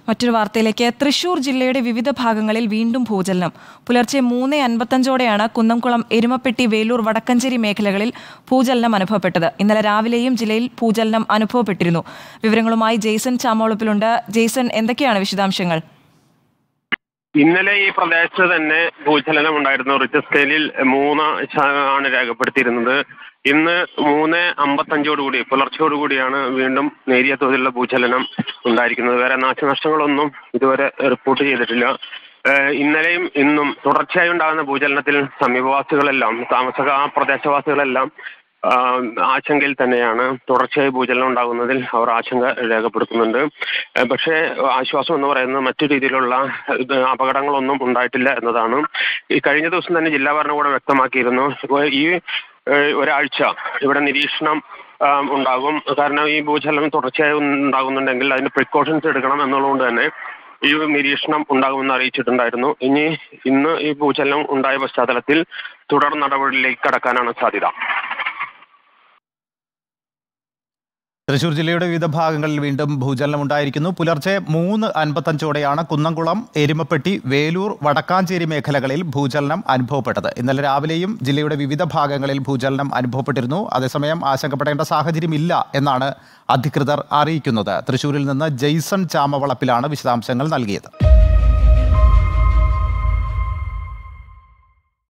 മറ്റൊരു വാർത്തയിലേക്ക് തൃശൂർ ജില്ലയുടെ വിവിധ ഭാഗങ്ങളിൽ വീണ്ടും ഭൂചലനം പുലർച്ചെ മൂന്ന് അൻപത്തഞ്ചോടെയാണ് കുന്നംകുളം എരുമപ്പെട്ടി വേലൂർ വടക്കഞ്ചേരി മേഖലകളിൽ ഭൂചലനം അനുഭവപ്പെട്ടത് ഇന്നലെ രാവിലെയും ജില്ലയിൽ ഭൂചലനം അനുഭവപ്പെട്ടിരുന്നു വിവരങ്ങളുമായി ജെയ്സൺ ചാമോളപ്പിലുണ്ട് ജെയ്സൺ എന്തൊക്കെയാണ് വിശദാംശങ്ങൾ ഇന്നലെ ഈ പ്രദേശത്ത് തന്നെ ഭൂചലനം ഉണ്ടായിരുന്നു റിച്ച് സ്കെയിലിൽ മൂന്ന് ശ- ആണ് രേഖപ്പെടുത്തിയിരുന്നത് ഇന്ന് മൂന്ന് അമ്പത്തഞ്ചോടുകൂടി പുലർച്ചയോടുകൂടിയാണ് വീണ്ടും നേരിയ തോതിലുള്ള ഭൂചലനം ഉണ്ടായിരിക്കുന്നത് വേറെ നാശനഷ്ടങ്ങളൊന്നും ഇതുവരെ റിപ്പോർട്ട് ചെയ്തിട്ടില്ല ഏഹ് ഇന്നലെയും ഇന്നും തുടർച്ചയായി ഉണ്ടാകുന്ന ഭൂചലനത്തിൽ സമീപവാസികളെല്ലാം താമസക ആ പ്രദേശവാസികളെല്ലാം ആ, ആശങ്കയിൽ തന്നെയാണ് തുടർച്ചയായി ഭൂചലനം ഉണ്ടാകുന്നതിൽ അവർ ആശങ്ക രേഖപ്പെടുത്തുന്നുണ്ട് ഏഹ് പക്ഷേ ആശ്വാസം എന്ന് പറയുന്നത് മറ്റു രീതിയിലുള്ള ഇത് അപകടങ്ങളൊന്നും ഉണ്ടായിട്ടില്ല എന്നതാണ് ഈ കഴിഞ്ഞ ദിവസം തന്നെ ജില്ലാ ഭരണകൂടം വ്യക്തമാക്കിയിരുന്നു ഇപ്പൊ ഈ ഏഹ് ഒരാഴ്ച ഇവിടെ നിരീക്ഷണം ആ, ഉണ്ടാകും കാരണം ഈ ഭൂചലനം തുടർച്ചയായി ഉണ്ടാകുന്നുണ്ടെങ്കിൽ അതിന് പ്രിക്കോഷൻസ് എടുക്കണം എന്നുള്ളതുകൊണ്ട് തന്നെ ഈ നിരീക്ഷണം ഉണ്ടാകുമെന്ന് അറിയിച്ചിട്ടുണ്ടായിരുന്നു ഇനി ഇന്ന് ഈ ഭൂചലനം ഉണ്ടായ പശ്ചാത്തലത്തിൽ തുടർ നടപടിയിലേക്ക് കടക്കാനാണ് സാധ്യത തൃശൂർ ജില്ലയുടെ വിവിധ ഭാഗങ്ങളിൽ വീണ്ടും ഭൂചലനം ഉണ്ടായിരിക്കുന്നു പുലർച്ചെ മൂന്ന് അൻപത്തഞ്ചോടെയാണ് കുന്നംകുളം എരുമപ്പെട്ടി വേലൂർ വടക്കാഞ്ചേരി മേഖലകളിൽ ഭൂചലനം അനുഭവപ്പെട്ടത് ഇന്നലെ രാവിലെയും ജില്ലയുടെ വിവിധ ഭാഗങ്ങളിൽ ഭൂചലനം അനുഭവപ്പെട്ടിരുന്നു അതേസമയം ആശങ്കപ്പെടേണ്ട സാഹചര്യമില്ല എന്നാണ് അധികൃതർ അറിയിക്കുന്നത് തൃശൂരിൽ നിന്ന് ജെയ്സൺ ചാമവളപ്പിലാണ് വിശദാംശങ്ങൾ നൽകിയത്